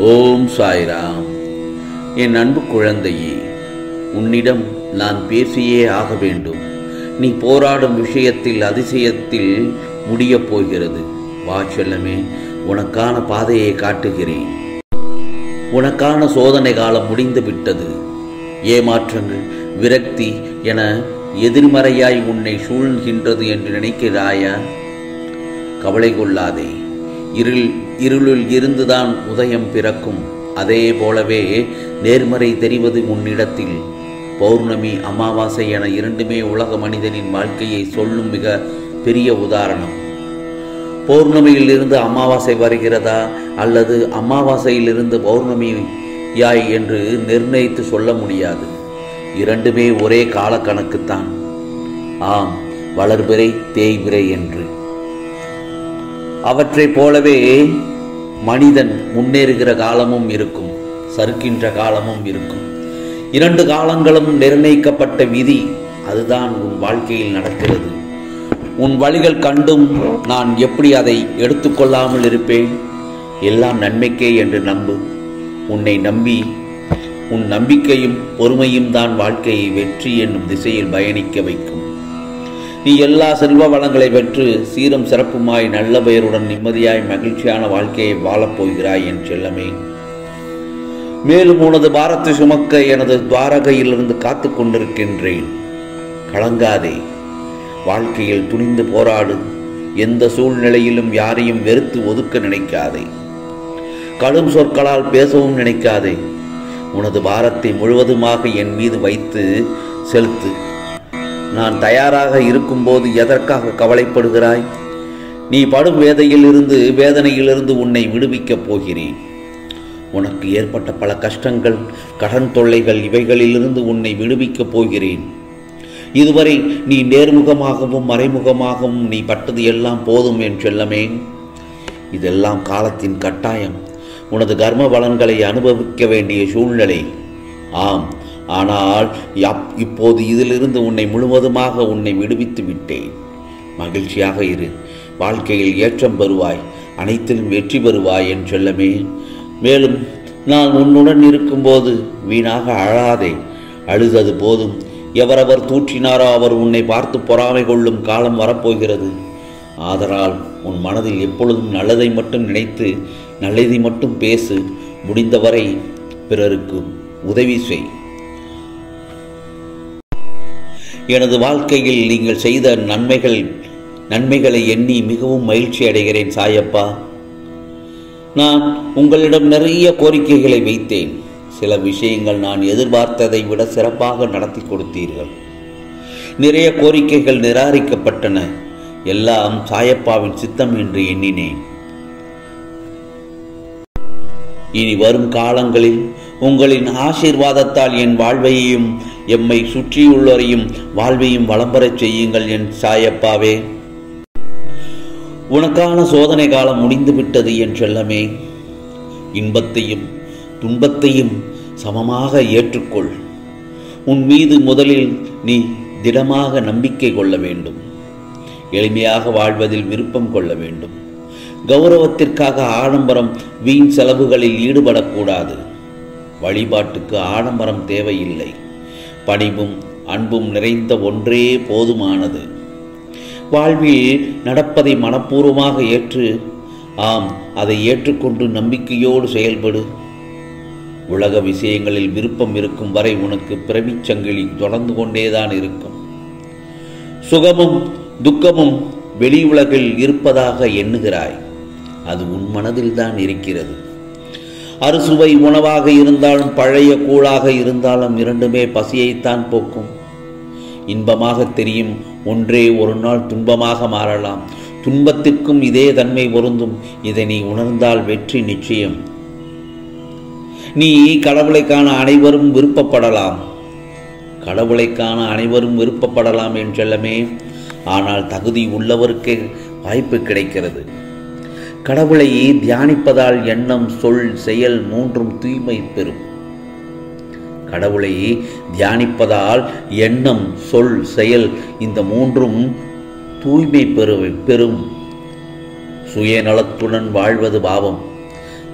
ஓம் சாய்ராம் என் அன்பு குழந்தையே உன்னிடம் நான் பேசியே ஆக வேண்டும் நீ போராடும் விஷயத்தில் அதிசயத்தில் முடியப் போகிறது வா செல்லமே உனக்கான பாதையை காட்டுகிறேன் உனக்கான சோதனை காலம் முடிந்து விட்டது ஏமாற்றங்கள் விரக்தி என எதிர்மறையாய் உன்னை சூழ்கின்றது என்று நினைக்கிறாயா கவலை கொள்ளாதே இருள் இருளில் இருந்துதான் உதயம் பிறக்கும் அதே போலவே நேர்மறை தெரிவது உன்னிடத்தில் பௌர்ணமி அமாவாசை என இரண்டுமே உலக மனிதனின் வாழ்க்கையை சொல்லும் மிக பெரிய உதாரணம் பௌர்ணமியில் இருந்து அமாவாசை வருகிறதா அல்லது அமாவாசையிலிருந்து பௌர்ணமி யாய் என்று நிர்ணயித்து சொல்ல முடியாது இரண்டுமே ஒரே காலக்கணக்குத்தான் ஆம் வளர்பிறை தேய்பிறை என்று அவற்றைப் போலவே மனிதன் முன்னேறுகிற காலமும் இருக்கும் சறுக்கின்ற காலமும் இருக்கும் இரண்டு காலங்களும் நிர்ணயிக்கப்பட்ட விதி அதுதான் உன் வாழ்க்கையில் நடக்கிறது உன் வழிகள் கண்டும் நான் எப்படி அதை எடுத்துக்கொள்ளாமல் இருப்பேன் எல்லாம் நன்மைக்கே என்று நம்பு உன்னை நம்பி உன் நம்பிக்கையும் பொறுமையும் தான் வாழ்க்கையை வெற்றி என்னும் திசையில் பயணிக்க வைக்கும் நீ எல்லா செல்வ வளங்களை பெற்று சீரும் சிறப்புமாய் நல்ல பெயருடன் நிம்மதியாய் மகிழ்ச்சியான வாழ்க்கையை வாழப்போகிறாய் என் செல்லமே மேலும் உனது பாரத்தை சுமக்க எனது துவாரகையிலிருந்து காத்து கொண்டிருக்கின்றேன் கலங்காதே வாழ்க்கையில் துணிந்து போராடு எந்த சூழ்நிலையிலும் யாரையும் வெறுத்து ஒதுக்க நினைக்காதே கடும் சொற்களால் பேசவும் நினைக்காதே உனது பாரத்தை முழுவதுமாக என் மீது வைத்து செலுத்து நான் தயாராக இருக்கும்போது எதற்காக கவலைப்படுகிறாய் நீ படும் வேதையிலிருந்து வேதனையிலிருந்து உன்னை விடுவிக்கப் போகிறேன் உனக்கு ஏற்பட்ட பல கஷ்டங்கள் கடன் தொல்லைகள் இவைகளிலிருந்து உன்னை விடுவிக்கப் போகிறேன் இதுவரை நீ நேர்முகமாகவும் மறைமுகமாகவும் நீ பட்டது எல்லாம் போதும் என் செல்லமே இதெல்லாம் காலத்தின் கட்டாயம் உனது கர்ம பலன்களை அனுபவிக்க வேண்டிய சூழ்நிலை ஆம் ஆனால் யப்- இப்போது இதிலிருந்து உன்னை முழுவதுமாக உன்னை விடுவித்து விட்டேன் மகிழ்ச்சியாக இரு வாழ்க்கையில் ஏற்றம் பெறுவாய் அனைத்திலும் வெற்றி பெறுவாய் என் செல்லமே மேலும் நான் உன்னுடன் இருக்கும்போது வீணாக அழாதே அழுதது போதும் எவரவர் தூற்றினாரோ அவர் உன்னை பார்த்து பொறாமை கொள்ளும் காலம் வரப்போகிறது ஆதலால் உன் மனதில் எப்பொழுதும் நல்லதை மட்டும் நினைத்து நல்லதை மட்டும் பேசு முடிந்தவரை பிறருக்கு உதவி செய் எனது வாழ்க்கையில் நீங்கள் செய்த நன்மைகள் நன்மைகளை எண்ணி மிகவும் மகிழ்ச்சி அடைகிறேன் சாயப்பா நான் உங்களிடம் நிறைய கோரிக்கைகளை வைத்தேன் சில விஷயங்கள் நான் எதிர்பார்த்ததை விட சிறப்பாக நடத்தி கொடுத்தீர்கள் நிறைய கோரிக்கைகள் நிராகரிக்கப்பட்டன எல்லாம் சாயப்பாவின் சித்தம் என்று எண்ணினேன் இனி வரும் காலங்களில் உங்களின் ஆசீர்வாதத்தால் என் வாழ்வையும் எம்மை சுற்றியுள்ளோரையும் வாழ்வையும் வளம்பெறச் செய்யுங்கள் என் சாயப்பாவே உனக்கான சோதனை காலம் முடிந்துவிட்டது என் செல்லமே இன்பத்தையும் துன்பத்தையும் சமமாக ஏற்றுக்கொள் உன் மீது முதலில் நீ திடமாக நம்பிக்கை கொள்ள வேண்டும் எளிமையாக வாழ்வதில் விருப்பம் கொள்ள வேண்டும் கௌரவத்திற்காக ஆடம்பரம் வீண் செலவுகளில் ஈடுபடக்கூடாது வழிபாட்டுக்கு ஆடம்பரம் தேவையில்லை பணிவும் அன்பும் நிறைந்த ஒன்றே போதுமானது வாழ்வில் நடப்பதை மனப்பூர்வமாக ஏற்று ஆம் அதை ஏற்றுக்கொண்டு நம்பிக்கையோடு செயல்படு உலக விஷயங்களில் விருப்பம் இருக்கும் வரை உனக்கு பிறவிச் சங்கிலி தொடர்ந்து கொண்டேதான் இருக்கும் சுகமும் துக்கமும் வெளி உலகில் இருப்பதாக எண்ணுகிறாய் அது உன் மனதில்தான் இருக்கிறது அறுசுவை உணவாக இருந்தாலும் பழைய கூழாக இருந்தாலும் இரண்டுமே பசியைத்தான் போக்கும் இன்பமாக தெரியும் ஒன்றே ஒரு நாள் துன்பமாக மாறலாம் துன்பத்திற்கும் இதே தன்மை பொருந்தும் இதை நீ உணர்ந்தால் வெற்றி நிச்சயம் நீ கடவுளை காண அனைவரும் விருப்பப்படலாம் கடவுளை காண அனைவரும் விருப்பப்படலாம் என் செல்லமே ஆனால் தகுதி உள்ளவருக்கே வாய்ப்பு கிடைக்கிறது கடவுளை தியானிப்பதால் எண்ணம் சொல் செயல் மூன்றும் தூய்மை பெறும் கடவுளை தியானிப்பதால் எண்ணம் சொல் செயல் இந்த மூன்றும் தூய்மை பெறு பெறும் சுயநலத்துடன் வாழ்வது பாவம்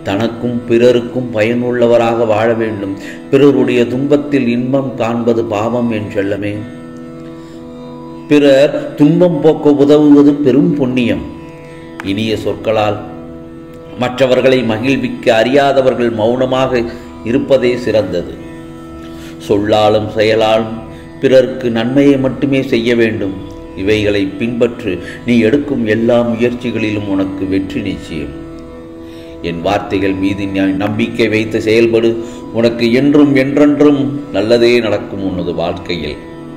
தனக்கும் பிறருக்கும் பயனுள்ளவராக வாழ வேண்டும் பிறருடைய துன்பத்தில் இன்பம் காண்பது பாவம் என் செல்லமே பிறர் துன்பம் போக்க உதவுவது பெரும் புண்ணியம் இனிய சொற்களால் மற்றவர்களை மகிழ்விக்க அறியாதவர்கள் மௌனமாக இருப்பதே சிறந்தது சொல்லாலும் செயலாலும் பிறர்க்கு நன்மையை மட்டுமே செய்ய வேண்டும் இவைகளை பின்பற்று நீ எடுக்கும் எல்லா முயற்சிகளிலும் உனக்கு வெற்றி நிச்சயம் என் வார்த்தைகள் மீது ஞா- நம்பிக்கை வைத்து செயல்படு உனக்கு என்றும் என்றென்றும் நல்லதே நடக்கும் உனது வாழ்க்கையில்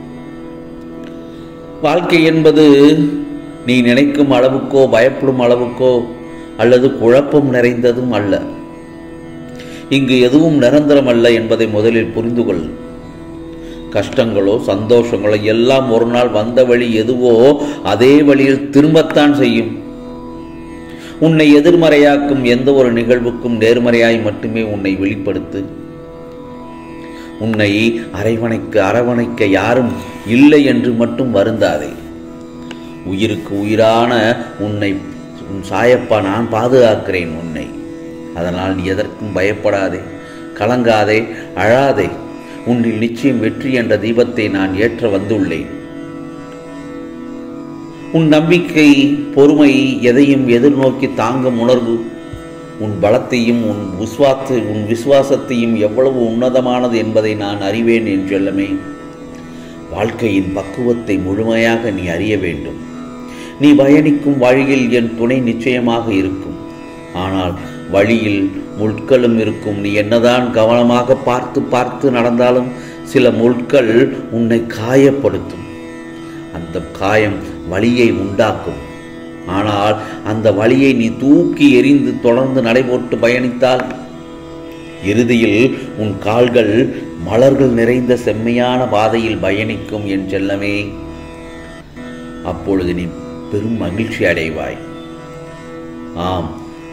வாழ்க்கை என்பது நீ நினைக்கும் அளவுக்கோ பயப்படும் அளவுக்கோ அல்லது குழப்பம் நிறைந்ததும் அல்ல இங்கு எதுவும் நிரந்தரம் அல்ல என்பதை முதலில் புரிந்து கொள் கஷ்டங்களோ சந்தோஷங்களோ எல்லாம் ஒரு நாள் வந்த வழி எதுவோ அதே வழியில் திரும்பத்தான் செய்யும் உன்னை எதிர்மறையாக்கும் எந்த ஒரு நிகழ்வுக்கும் நேர்மறையாய் மட்டுமே உன்னை வெளிப்படுத்து உன்னை அரவணைக்க அரவணைக்க யாரும் இல்லை என்று மட்டும் வருந்தாதே உயிருக்கு உயிரான உன்னை உன் சாயப்பா நான் பாதுகாக்கிறேன் உன்னை அதனால் நீ எதற்கும் பயப்படாதே கலங்காதே அழாதே உன்னில் நிச்சயம் வெற்றி என்ற தீபத்தை நான் ஏற்ற வந்துள்ளேன் உன் நம்பிக்கை பொறுமை எதையும் எதிர்நோக்கி தாங்கும் உணர்வு உன் பலத்தையும் உன் விசுவாத்து உன் விசுவாசத்தையும் எவ்வளவு உன்னதமானது என்பதை நான் அறிவேன் என் செல்லமே வாழ்க்கையின் பக்குவத்தை முழுமையாக நீ அறிய வேண்டும் நீ பயணிக்கும் வழியில் என் துணை நிச்சயமாக இருக்கும் ஆனால் வழியில் முட்களும் இருக்கும் நீ என்னதான் கவனமாக பார்த்து பார்த்து நடந்தாலும் சில முட்கள் உன்னை காயப்படுத்தும் அந்த காயம் வலியை உண்டாக்கும் ஆனால் அந்த வலியை நீ தூக்கி எறிந்து தொடர்ந்து நடைபோட்டு பயணித்தால் இறுதியில் உன் கால்கள் மலர்கள் நிறைந்த செம்மையான பாதையில் பயணிக்கும் என் செல்லமே அப்பொழுது நீ பெரும் மகிழ்ச்சி அடைவாய் ஆம்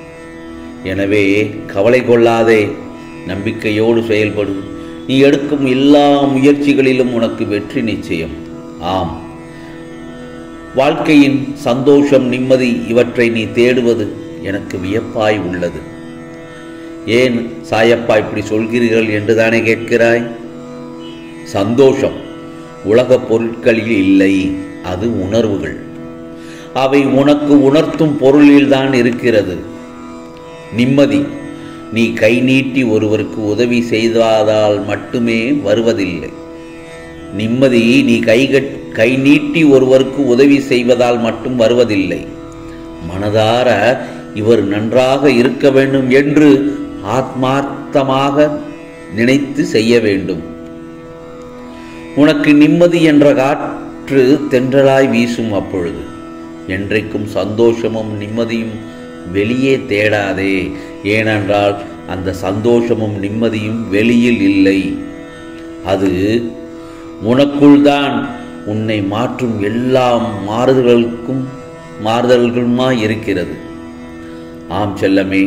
எனவே கவலை கொள்ளாதே நம்பிக்கையோடு செயல்படு நீ எடுக்கும் எல்லா முயற்சிகளிலும் உனக்கு வெற்றி நிச்சயம் ஆம் வாழ்க்கையின் சந்தோஷம் நிம்மதி இவற்றை நீ தேடுவது எனக்கு வியப்பாய் உள்ளது ஏன் சாயப்பா இப்படி சொல்கிறீர்கள் என்றுதானே கேட்கிறாய் சந்தோஷம் உலகப் பொருட்களில் இல்லை அது உணர்வுகள் அவை உனக்கு உணர்த்தும் பொருளில்தான் இருக்கிறது நிம்மதி நீ கை நீட்டி ஒருவருக்கு உதவி செய்தால் மட்டுமே வருவதில்லை நிம்மதி நீ கைகட் கை நீட்டி ஒருவருக்கு உதவி செய்வதால் மட்டும் வருவதில்லை மனதார இவர் நன்றாக இருக்க வேண்டும் என்று ஆத்மார்த்தமாக நினைத்து செய்ய வேண்டும் உனக்கு நிம்மதி என்ற காற்று தென்றலாய் வீசும் அப்பொழுது என்றைக்கும் சந்தோஷமும் நிம்மதியும் வெளியே தேடாதே ஏனென்றால் அந்த சந்தோஷமும் நிம்மதியும் வெளியில் இல்லை அது உனக்குள் தான் உன்னை மாற்றும் எல்லா மாறுதல்களுக்கும் மாறுதல்களுமாய் இருக்கிறது ஆம் செல்லமே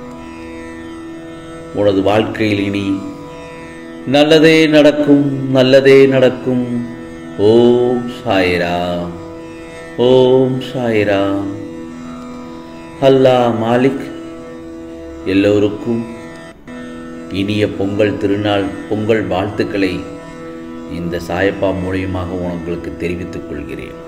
உனது வாழ்க்கையில் இனி நல்லதே நடக்கும் நல்லதே நடக்கும் ஓம் சாய்ராம் ஓம் சாய்ராம் அல்லாஹ் மாலிக் எல்லோருக்கும் இனிய பொங்கல் திருநாள் பொங்கல் வாழ்த்துக்களை இந்த சாயப்பா மூலியமாக உங்களுக்கு தெரிவித்துக் கொள்கிறேன்